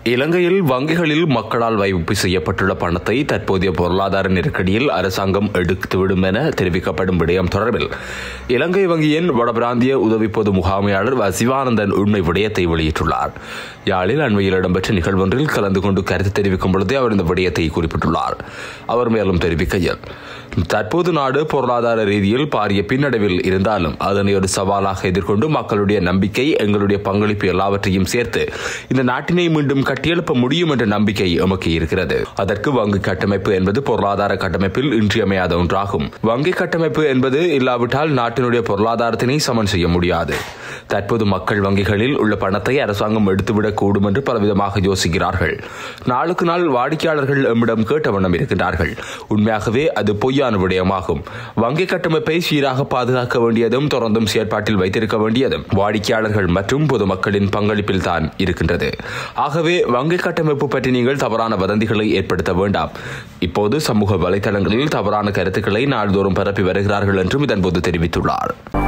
இலங்கையில் வங்கிகளில் மக்களால் வைப்பு செய்யப்பட்டுள்ள பணத்தை தற்போதைய பொருளாதார நெருக்கடியில் அரசாங்கம் எடுத்துவிடும் என தெரிவிக்கப்படும் விடயம் தொடர்பில் இலங்கை வங்கியின் வடபிராந்திய உதவி பொது முகாமையாளர் வ. சிவானந்தன் உண்மை விடயத்தை வெளியிட்டுள்ளார் யாழில் அண்மையில் இடம்பெற்ற நிகழ்வொன்றில் கலந்து கொண்டு கருத்து தெரிவிக்கும் பொழுதே அவர் இந்த விடயத்தை குறிப்பிட்டுள்ளார் அவர் மேலும் தெரிவிக்கையில் தற்போது நாடு பொருளாதார ரீதியில் பாரிய பின்னடைவில் இருந்தாலும் அதனை ஒரு சவாலாக எதிர்கொண்டு மக்களுடைய நம்பிக்கை எங்களுடைய பங்களிப்பு எல்லாவற்றையும் சேர்த்து இந்த நாட்டினை மீண்டும் கட்டியெழுப்ப முடியும் என்ற நம்பிக்கை எமக்கு இருக்கிறது அதற்கு வங்கி கட்டமைப்பு என்பது பொருளாதார கட்டமைப்பில் இன்றியமையாத ஒன்றாகும் வங்கி கட்டமைப்பு என்பது இல்லாவிட்டால் நாட்டினுடைய பொருளாதாரத்தினை சமன் செய்ய முடியாது தற்போது மக்கள் வங்கிகளில் உள்ள பணத்தை அரசாங்கம் எடுத்துவிடக் கூடும் என்று பலவிதமாக யோசிக்கிறார்கள் நாளுக்கு நாள் வாடிக்கையாளர்கள் எம்மிடம் கேட்ட வண்ணம் இருக்கின்றார்கள் உண்மையாகவே அது பொய்யான விடயமாகும் வங்கி கட்டமைப்பை சீராக பாதுகாக்க வேண்டியதும் தொடர்ந்தும் செயற்பாட்டில் வைத்திருக்க வேண்டியதும் வாடிக்கையாளர்கள் மற்றும் பொதுமக்களின் பங்களிப்பில் தான் இருக்கின்றது ஆகவே வங்கி கட்டமைப்பு பற்றி நீங்கள் தவறான வதந்திகளை ஏற்படுத்த வேண்டாம் இப்போது சமூக வலைதளங்களில் தவறான கருத்துக்களை நாள்தோறும் பரப்பி வருகிறார்கள் என்றும் இதன்போது தெரிவித்துள்ளார்